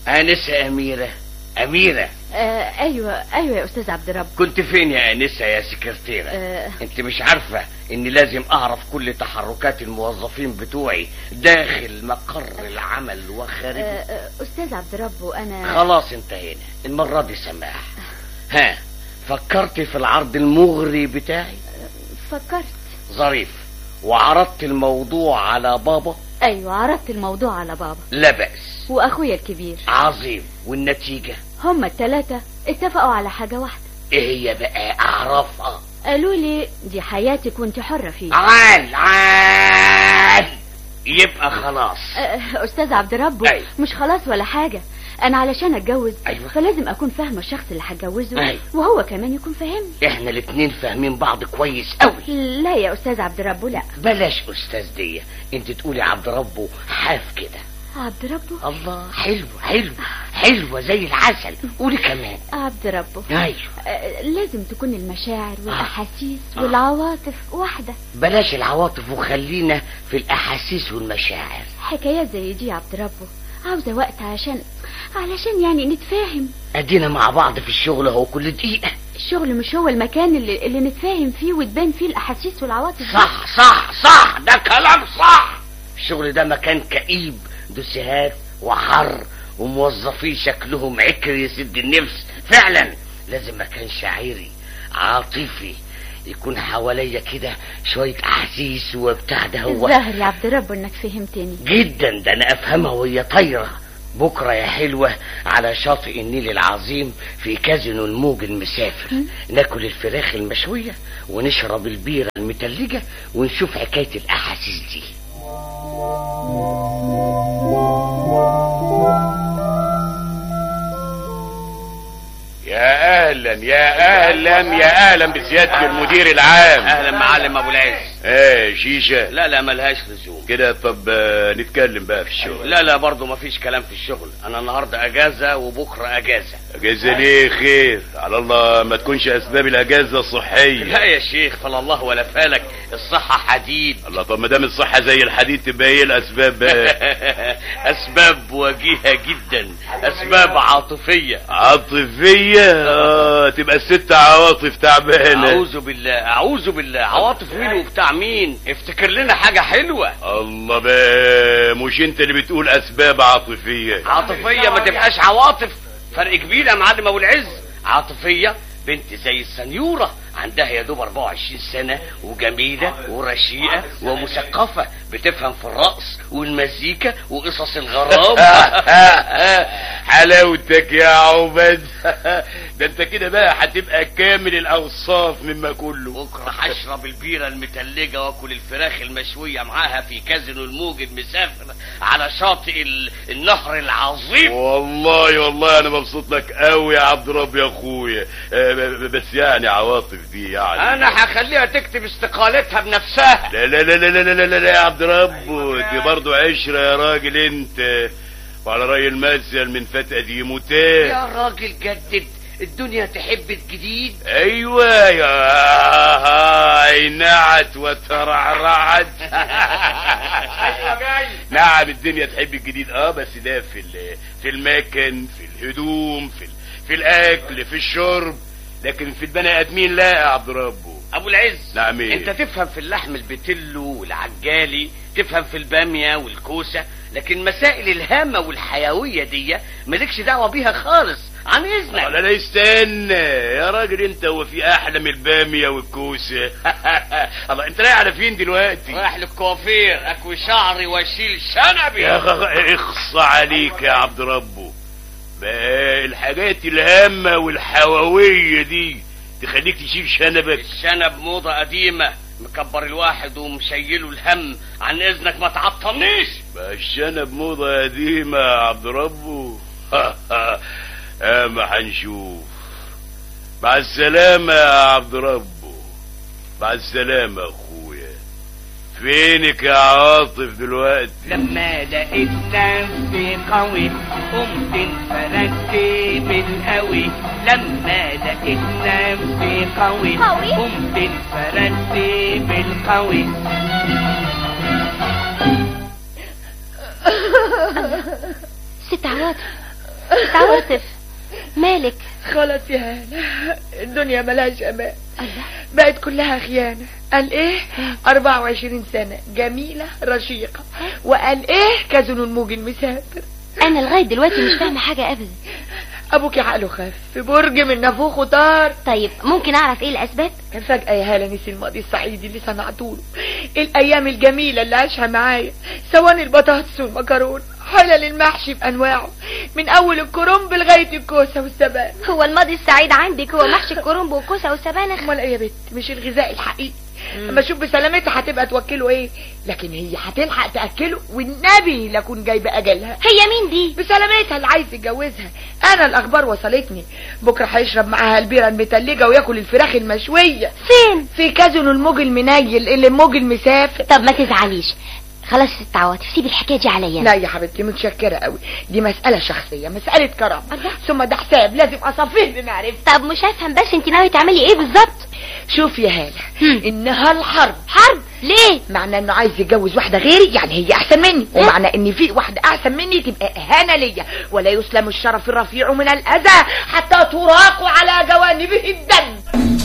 انسه اميره اميره آه ايوه ايوه يا استاذ عبد رب كنت فين يا انسه يا سكرتيره آه انت مش عارفه اني لازم اعرف كل تحركات الموظفين بتوعي داخل مقر العمل وخارجه آه آه، استاذ عبد رب وانا خلاص انتهينا المره دي سماح ها فكرت في العرض المغري بتاعي فكرت ظريف وعرضت الموضوع على بابا ايوه عرضت الموضوع على بابا لا بأس واخويا الكبير عظيم والنتيجة هما التلاتة اتفقوا على حاجة واحدة ايه هي بقى اعرفها قالوا لي دي حياتك وانت حرة فيها عال عال يبقى خلاص آه، استاذ عبد رب أيوة. مش خلاص ولا حاجة انا علشان اتجوز أيوة. فلازم اكون فاهمة الشخص اللي هتجوزه أيوة. وهو كمان يكون فاهمني احنا الاتنين فاهمين بعض كويس قوي لا يا استاذ عبد رب لا بلاش استاذ دي انت تقولي عبد ربه حاف كده عبد ربه الله حلو حلو حلوة زي العسل قولي كمان عبد ربه ايوه آه، لازم تكون المشاعر والاحاسيس آه. والعواطف واحدة بلاش العواطف وخلينا في الاحاسيس والمشاعر حكايات زي دي يا عبد ربه عاوزة وقت عشان علشان يعني نتفاهم ادينا مع بعض في الشغل اهو كل دقيقة الشغل مش هو المكان اللي, اللي نتفاهم فيه وتبان فيه الاحاسيس والعواطف دي. صح صح صح ده كلام صح الشغل ده مكان كئيب دوسيهات وحر وموظفين شكلهم عكر يسد النفس فعلا لازم مكان شاعري عاطفي يكون حواليا كده شوية أحاسيس وبتاع ده هو الظاهر يا عبد رب انك فهمتني جدا ده أنا أفهمها وهي طايرة بكرة يا حلوة على شاطئ النيل العظيم في كازينو الموج المسافر ناكل الفراخ المشوية ونشرب البيرة المتلجة ونشوف حكاية الأحاسيس دي يا اهلا يا اهلا يا اهلا بسياده المدير العام أهلا معلم أبو العز ايه شيشه لا لا ملهاش لزوم كده طب آه، نتكلم بقى في الشغل لا لا برضه مفيش كلام في الشغل أنا النهاردة أجازة وبكرة أجازة اجازه ليه خير على الله ما تكونش اسباب الاجازه صحيه لا يا شيخ فلا الله ولا فالك الصحة حديد الله طب ما دام الصحه زي الحديد تبقى ايه الاسباب بقى أسباب وجيهة جدا أسباب عاطفية عاطفيه اه تبقى الست عواطف تعبانه أعوذ بالله أعوذ بالله عواطف مين وبتاع مين افتكر لنا حاجة حلوة الله بقى مش انت اللي بتقول اسباب عاطفيه عاطفية ما تبقاش عواطف فرق كبير يا معلم أبو العز عاطفية بنت زي السنيورة عندها يا دوب 24 سنة وجميلة ورشيقة ومثقفة بتفهم في الرقص والمزيكا وقصص الغرام حلاوتك يا عبد ده انت كده بقى هتبقى كامل الاوصاف مما كله بكرة هشرب البيرة المتلجة واكل الفراخ المشوية معاها في كازينو الموج المسافر على شاطئ ال- النهر العظيم والله والله انا مبسوط لك قوي يا عبد رب يا اخويا آه، ب- ب- بس يعني عواطف دي يعني انا هخليها تكتب استقالتها بنفسها لا لا لا لا لا لا لا, لا يا عبد رب دي برضه عشرة يا راجل انت وعلى رأي المثل من فتى قديم وتاه يا راجل جدد الدنيا تحب الجديد ايوه يا هاي نعت وترعرعت نعم الدنيا تحب الجديد اه بس ده في ال- في المكن في الهدوم في ال- في الاكل في الشرب لكن في البني ادمين لا يا عبد ربه ابو العز نعم إيه؟ انت تفهم في اللحم البتلو والعجالي تفهم في البامية والكوسة لكن مسائل الهامة والحيوية دي مالكش دعوة بيها خالص عن اذنك لا لا استنى يا راجل انت هو في احلى من الباميه والكوسه الله انت رايح على فين دلوقتي رايح للكوافير اكوي شعري واشيل شنبي يا أخ- اخص عليك يا عبد ربه بقى الحاجات الهامة والحواوية دي تخليك تشيل شنبك الشنب موضة قديمة مكبر الواحد ومشيله الهم عن اذنك ما تعطلنيش بقى الشنب موضة قديمة يا عبد ربه اما هنشوف مع السلامة يا عبد ربه مع السلامة يا اخويا فينك يا عاطف دلوقتي لما لقيت نفسي قوي قمت انفردت بالقوي لما لقيت نفسي قوي قوي؟ قمت انفردت بالقوي ست عواطف عواطف مالك خلاص يا هانة الدنيا ملهاش امان الله بقت كلها خيانة قال ايه 24 سنة جميلة رشيقة وقال ايه كازون الموج المسافر انا لغايه دلوقتي مش فاهمه حاجه ابدا ابوك عقله خف في برج من نافوخه طار طيب ممكن اعرف ايه الاسباب فجأة يا هالة نسي الماضي السعيد اللي صنعته له الأيام الجميلة اللي عاشها معايا سواء البطاطس والمكرونة حلل المحشي بأنواعه من أول الكرنب لغاية الكوسة والسبانخ هو الماضي السعيد عندك هو محشي الكرنب والكوسه والسبانخ امال ايه يا بت مش الغذاء الحقيقي اما اشوف بسلامتها هتبقى توكله ايه لكن هي هتلحق تاكله والنبي لكون جايبه اجلها هي مين دي بسلامتها اللي عايز يتجوزها انا الاخبار وصلتني بكره هيشرب معاها البيره المتلجه وياكل الفراخ المشويه فين في كازون الموج المنيل اللي الموج المسافر طب ما تزعليش خلاص يا ست عواطف سيبي الحكايه دي عليا لا يا حبيبتي متشكرة قوي دي مسألة شخصية مسألة كرم الله. ثم ده حساب لازم أصفيه بمعرفة طب مش هفهم بس انت ناوي تعملي ايه بالظبط شوف يا هالة هم. إنها الحرب حرب ليه معنى إنه عايز يتجوز واحدة غيري يعني هي أحسن مني ومعنى إن في واحدة أحسن مني تبقى إهانة ليا ولا يسلم الشرف الرفيع من الأذى حتى تراق على جوانبه الدم